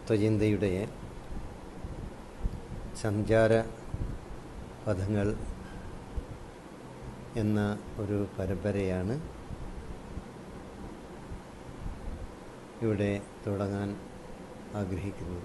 തത്വചിന്തയുടെ സഞ്ചാര പദങ്ങൾ എന്ന ഒരു പരമ്പരയാണ് ഇവിടെ തുടങ്ങാൻ ആഗ്രഹിക്കുന്നത്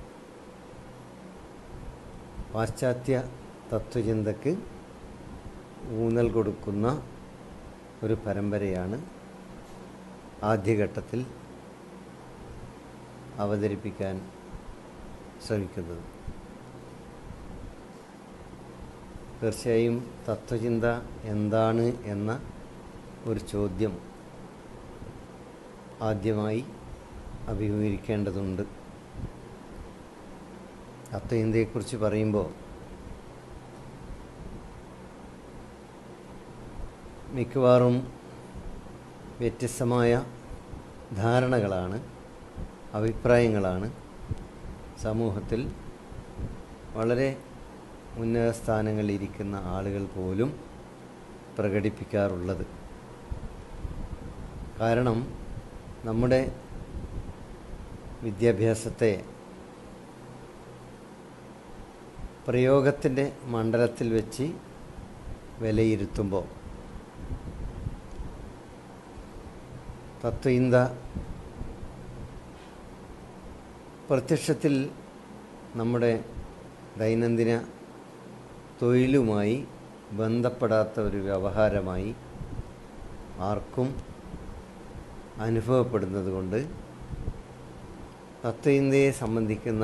പാശ്ചാത്യ തത്വചിന്തക്ക് ഊന്നൽ കൊടുക്കുന്ന ഒരു പരമ്പരയാണ് ആദ്യഘട്ടത്തിൽ അവതരിപ്പിക്കാൻ ശ്രമിക്കുന്നത് തീർച്ചയായും തത്വചിന്ത എന്താണ് എന്ന ഒരു ചോദ്യം ആദ്യമായി അഭിമുഖീകരിക്കേണ്ടതുണ്ട് തത്വചിന്തയെക്കുറിച്ച് പറയുമ്പോൾ മിക്കവാറും വ്യത്യസ്തമായ ധാരണകളാണ് അഭിപ്രായങ്ങളാണ് സമൂഹത്തിൽ വളരെ ഉന്നത സ്ഥാനങ്ങളിലിരിക്കുന്ന ആളുകൾ പോലും പ്രകടിപ്പിക്കാറുള്ളത് കാരണം നമ്മുടെ വിദ്യാഭ്യാസത്തെ പ്രയോഗത്തിൻ്റെ മണ്ഡലത്തിൽ വെച്ച് വിലയിരുത്തുമ്പോൾ തത്വചിന്ത പ്രത്യക്ഷത്തിൽ നമ്മുടെ ദൈനംദിന തൊഴിലുമായി ബന്ധപ്പെടാത്ത ഒരു വ്യവഹാരമായി ആർക്കും അനുഭവപ്പെടുന്നത് കൊണ്ട് തത്വചിന്തയെ സംബന്ധിക്കുന്ന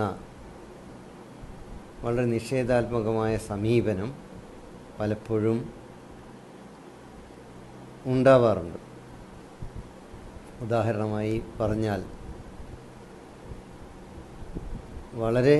വളരെ നിഷേധാത്മകമായ സമീപനം പലപ്പോഴും ഉണ്ടാവാറുണ്ട് ഉദാഹരണമായി പറഞ്ഞാൽ വളരെ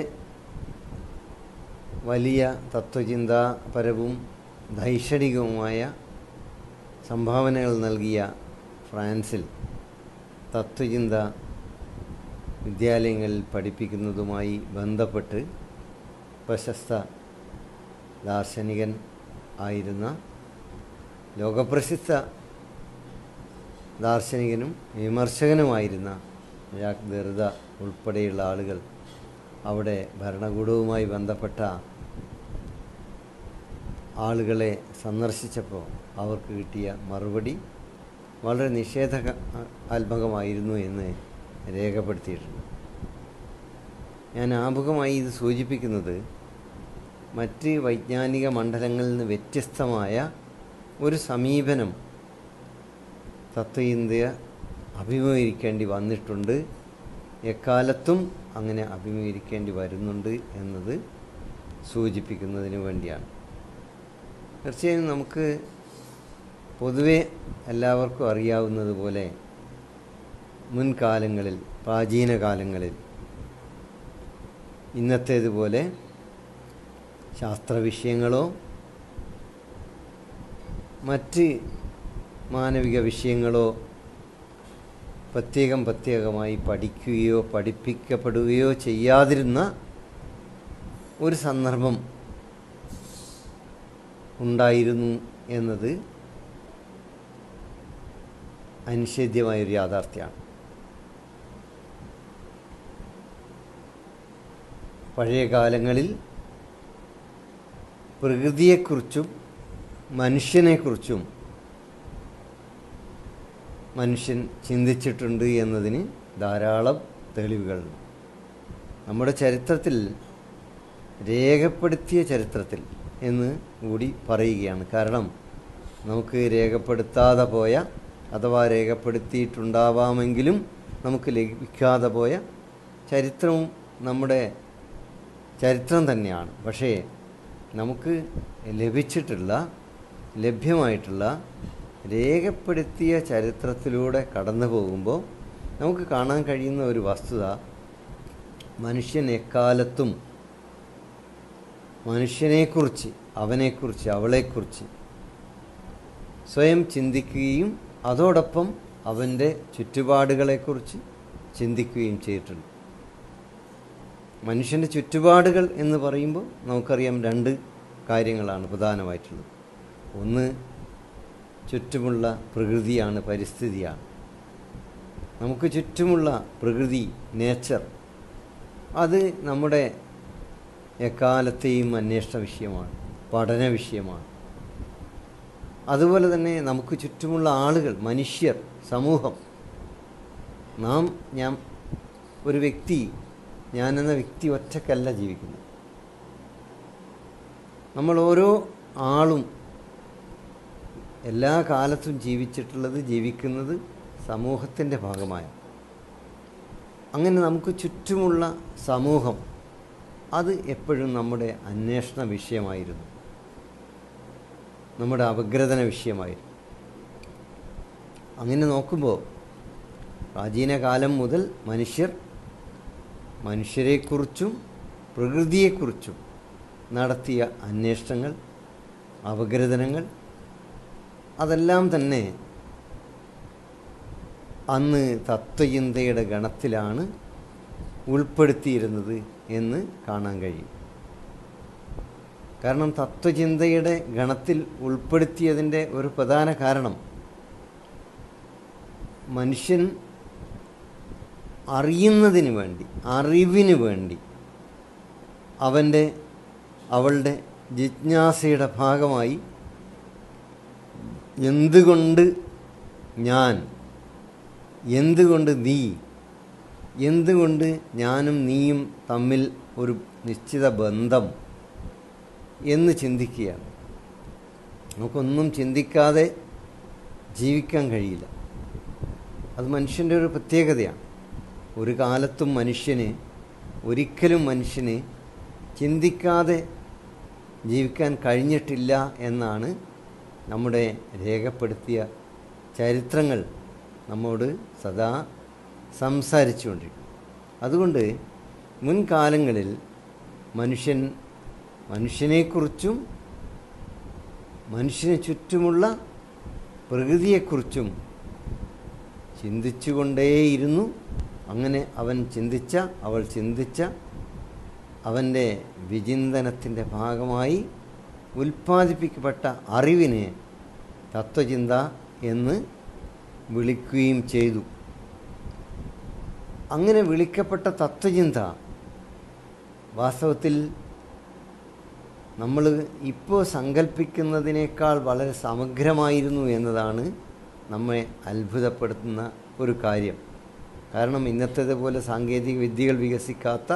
വലിയ തത്വചിന്താപരവും ധൈഷണികവുമായ സംഭാവനകൾ നൽകിയ ഫ്രാൻസിൽ തത്വചിന്ത വിദ്യാലയങ്ങളിൽ പഠിപ്പിക്കുന്നതുമായി ബന്ധപ്പെട്ട് പ്രശസ്ത ദാർശനികൻ ആയിരുന്ന ലോകപ്രസിദ്ധ ദാർശനികനും വിമർശകനുമായിരുന്ന ജാക്ക് ദെറുദ ഉൾപ്പെടെയുള്ള ആളുകൾ അവിടെ ഭരണകൂടവുമായി ബന്ധപ്പെട്ട ആളുകളെ സന്ദർശിച്ചപ്പോൾ അവർക്ക് കിട്ടിയ മറുപടി വളരെ നിഷേധാത്മകമായിരുന്നു എന്ന് രേഖപ്പെടുത്തിയിട്ടുണ്ട് ഞാൻ ആമുഖമായി ഇത് സൂചിപ്പിക്കുന്നത് മറ്റ് വൈജ്ഞാനിക മണ്ഡലങ്ങളിൽ നിന്ന് വ്യത്യസ്തമായ ഒരു സമീപനം തത്വചിന്തയ അഭിമുഖീകരിക്കേണ്ടി വന്നിട്ടുണ്ട് എക്കാലത്തും അങ്ങനെ അഭിമുഖീകരിക്കേണ്ടി വരുന്നുണ്ട് എന്നത് സൂചിപ്പിക്കുന്നതിന് വേണ്ടിയാണ് തീർച്ചയായും നമുക്ക് പൊതുവെ എല്ലാവർക്കും അറിയാവുന്നതുപോലെ മുൻകാലങ്ങളിൽ പ്രാചീന കാലങ്ങളിൽ ഇന്നത്തേതുപോലെ ശാസ്ത്രവിഷയങ്ങളോ മറ്റ് മാനവിക വിഷയങ്ങളോ പ്രത്യേകം പ്രത്യേകമായി പഠിക്കുകയോ പഠിപ്പിക്കപ്പെടുകയോ ചെയ്യാതിരുന്ന ഒരു സന്ദർഭം ഉണ്ടായിരുന്നു എന്നത് അനിഷേധ്യമായൊരു യാഥാർത്ഥ്യമാണ് പഴയ കാലങ്ങളിൽ പ്രകൃതിയെക്കുറിച്ചും മനുഷ്യനെക്കുറിച്ചും മനുഷ്യൻ ചിന്തിച്ചിട്ടുണ്ട് എന്നതിന് ധാരാളം തെളിവുകളുണ്ട് നമ്മുടെ ചരിത്രത്തിൽ രേഖപ്പെടുത്തിയ ചരിത്രത്തിൽ എന്ന് കൂടി പറയുകയാണ് കാരണം നമുക്ക് രേഖപ്പെടുത്താതെ പോയ അഥവാ രേഖപ്പെടുത്തിയിട്ടുണ്ടാവാമെങ്കിലും നമുക്ക് ലഭിക്കാതെ പോയ ചരിത്രവും നമ്മുടെ ചരിത്രം തന്നെയാണ് പക്ഷേ നമുക്ക് ലഭിച്ചിട്ടുള്ള ലഭ്യമായിട്ടുള്ള രേഖപ്പെടുത്തിയ ചരിത്രത്തിലൂടെ കടന്നു പോകുമ്പോൾ നമുക്ക് കാണാൻ കഴിയുന്ന ഒരു വസ്തുത മനുഷ്യൻ എക്കാലത്തും മനുഷ്യനെക്കുറിച്ച് അവനെക്കുറിച്ച് അവളെക്കുറിച്ച് സ്വയം ചിന്തിക്കുകയും അതോടൊപ്പം അവൻ്റെ ചുറ്റുപാടുകളെക്കുറിച്ച് ചിന്തിക്കുകയും ചെയ്തിട്ടുണ്ട് മനുഷ്യൻ്റെ ചുറ്റുപാടുകൾ എന്ന് പറയുമ്പോൾ നമുക്കറിയാം രണ്ട് കാര്യങ്ങളാണ് പ്രധാനമായിട്ടുള്ളത് ഒന്ന് ചുറ്റുമുള്ള പ്രകൃതിയാണ് പരിസ്ഥിതിയാണ് നമുക്ക് ചുറ്റുമുള്ള പ്രകൃതി നേച്ചർ അത് നമ്മുടെ എക്കാലത്തെയും അന്വേഷണ വിഷയമാണ് പഠന വിഷയമാണ് അതുപോലെ തന്നെ നമുക്ക് ചുറ്റുമുള്ള ആളുകൾ മനുഷ്യർ സമൂഹം നാം ഞാൻ ഒരു വ്യക്തി ഞാനെന്ന വ്യക്തി ഒറ്റക്കല്ല ജീവിക്കുന്നത് നമ്മൾ ഓരോ ആളും എല്ലാ കാലത്തും ജീവിച്ചിട്ടുള്ളത് ജീവിക്കുന്നത് സമൂഹത്തിൻ്റെ ഭാഗമായ അങ്ങനെ നമുക്ക് ചുറ്റുമുള്ള സമൂഹം അത് എപ്പോഴും നമ്മുടെ അന്വേഷണ വിഷയമായിരുന്നു നമ്മുടെ അപഗ്രഥന വിഷയമായിരുന്നു അങ്ങനെ നോക്കുമ്പോൾ പ്രാചീന കാലം മുതൽ മനുഷ്യർ മനുഷ്യരെക്കുറിച്ചും പ്രകൃതിയെക്കുറിച്ചും നടത്തിയ അന്വേഷണങ്ങൾ അപഗ്രഥനങ്ങൾ അതെല്ലാം തന്നെ അന്ന് തത്വചിന്തയുടെ ഗണത്തിലാണ് ഉൾപ്പെടുത്തിയിരുന്നത് എന്ന് കാണാൻ കഴിയും കാരണം തത്വചിന്തയുടെ ഗണത്തിൽ ഉൾപ്പെടുത്തിയതിൻ്റെ ഒരു പ്രധാന കാരണം മനുഷ്യൻ അറിയുന്നതിന് വേണ്ടി അറിവിന് വേണ്ടി അവൻ്റെ അവളുടെ ജിജ്ഞാസയുടെ ഭാഗമായി എന്തുകൊണ്ട് ഞാൻ എന്തുകൊണ്ട് നീ എന്തുകൊണ്ട് ഞാനും നീയും തമ്മിൽ ഒരു നിശ്ചിത ബന്ധം എന്ന് ചിന്തിക്കുകയാണ് നമുക്കൊന്നും ചിന്തിക്കാതെ ജീവിക്കാൻ കഴിയില്ല അത് മനുഷ്യൻ്റെ ഒരു പ്രത്യേകതയാണ് ഒരു കാലത്തും മനുഷ്യന് ഒരിക്കലും മനുഷ്യന് ചിന്തിക്കാതെ ജീവിക്കാൻ കഴിഞ്ഞിട്ടില്ല എന്നാണ് നമ്മുടെ രേഖപ്പെടുത്തിയ ചരിത്രങ്ങൾ നമ്മോട് സദാ സംസാരിച്ചുകൊണ്ടിരിക്കും അതുകൊണ്ട് മുൻകാലങ്ങളിൽ മനുഷ്യൻ മനുഷ്യനെക്കുറിച്ചും മനുഷ്യന് ചുറ്റുമുള്ള പ്രകൃതിയെക്കുറിച്ചും ചിന്തിച്ചുകൊണ്ടേയിരുന്നു അങ്ങനെ അവൻ ചിന്തിച്ച അവൾ ചിന്തിച്ച അവൻ്റെ വിചിന്തനത്തിൻ്റെ ഭാഗമായി ഉൽപ്പാദിപ്പിക്കപ്പെട്ട അറിവിനെ തത്വചിന്ത എന്ന് വിളിക്കുകയും ചെയ്തു അങ്ങനെ വിളിക്കപ്പെട്ട തത്വചിന്ത വാസ്തവത്തിൽ നമ്മൾ ഇപ്പോൾ സങ്കല്പിക്കുന്നതിനേക്കാൾ വളരെ സമഗ്രമായിരുന്നു എന്നതാണ് നമ്മെ അത്ഭുതപ്പെടുത്തുന്ന ഒരു കാര്യം കാരണം ഇന്നത്തേതുപോലെ സാങ്കേതിക വിദ്യകൾ വികസിക്കാത്ത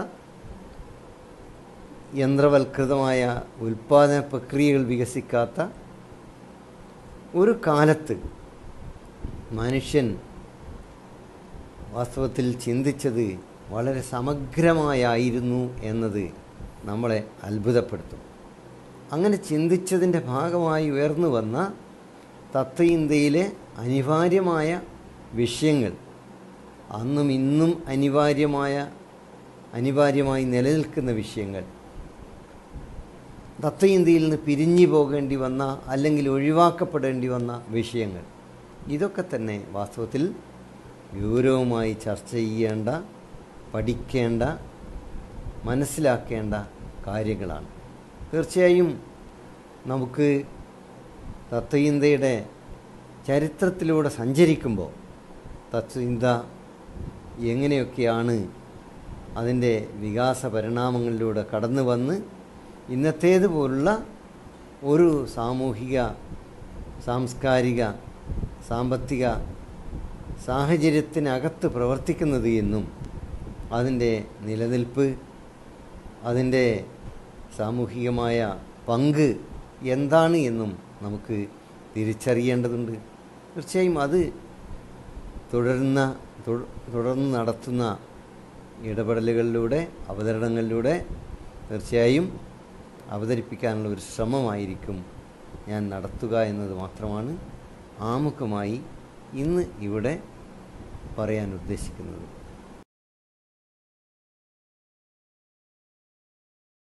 യന്ത്രവൽകൃതമായ ഉൽപ്പാദന പ്രക്രിയകൾ വികസിക്കാത്ത ഒരു കാലത്ത് മനുഷ്യൻ വാസ്തവത്തിൽ ചിന്തിച്ചത് വളരെ സമഗ്രമായായിരുന്നു എന്നത് നമ്മളെ അത്ഭുതപ്പെടുത്തും അങ്ങനെ ചിന്തിച്ചതിൻ്റെ ഭാഗമായി ഉയർന്നു വന്ന തത്വചിന്തയിലെ അനിവാര്യമായ വിഷയങ്ങൾ അന്നും ഇന്നും അനിവാര്യമായ അനിവാര്യമായി നിലനിൽക്കുന്ന വിഷയങ്ങൾ തത്വചിന്തയിൽ നിന്ന് പിരിഞ്ഞു പോകേണ്ടി വന്ന അല്ലെങ്കിൽ ഒഴിവാക്കപ്പെടേണ്ടി വന്ന വിഷയങ്ങൾ ഇതൊക്കെ തന്നെ വാസ്തവത്തിൽ ഗൗരവമായി ചർച്ച ചെയ്യേണ്ട പഠിക്കേണ്ട മനസ്സിലാക്കേണ്ട കാര്യങ്ങളാണ് തീർച്ചയായും നമുക്ക് തത്വചിന്തയുടെ ചരിത്രത്തിലൂടെ സഞ്ചരിക്കുമ്പോൾ തത്വചിന്ത എങ്ങനെയൊക്കെയാണ് അതിൻ്റെ വികാസ പരിണാമങ്ങളിലൂടെ കടന്നു വന്ന് ഇന്നത്തേതുപോലുള്ള ഒരു സാമൂഹിക സാംസ്കാരിക സാമ്പത്തിക സാഹചര്യത്തിനകത്ത് പ്രവർത്തിക്കുന്നത് എന്നും അതിൻ്റെ നിലനിൽപ്പ് അതിൻ്റെ സാമൂഹികമായ പങ്ക് എന്താണ് എന്നും നമുക്ക് തിരിച്ചറിയേണ്ടതുണ്ട് തീർച്ചയായും അത് തുടരുന്ന തുടർന്ന് നടത്തുന്ന ഇടപെടലുകളിലൂടെ അവതരണങ്ങളിലൂടെ തീർച്ചയായും അവതരിപ്പിക്കാനുള്ള ഒരു ശ്രമമായിരിക്കും ഞാൻ നടത്തുക എന്നത് മാത്രമാണ് ആമുഖമായി ഇന്ന് ഇവിടെ പറയാൻ ഉദ്ദേശിക്കുന്നത്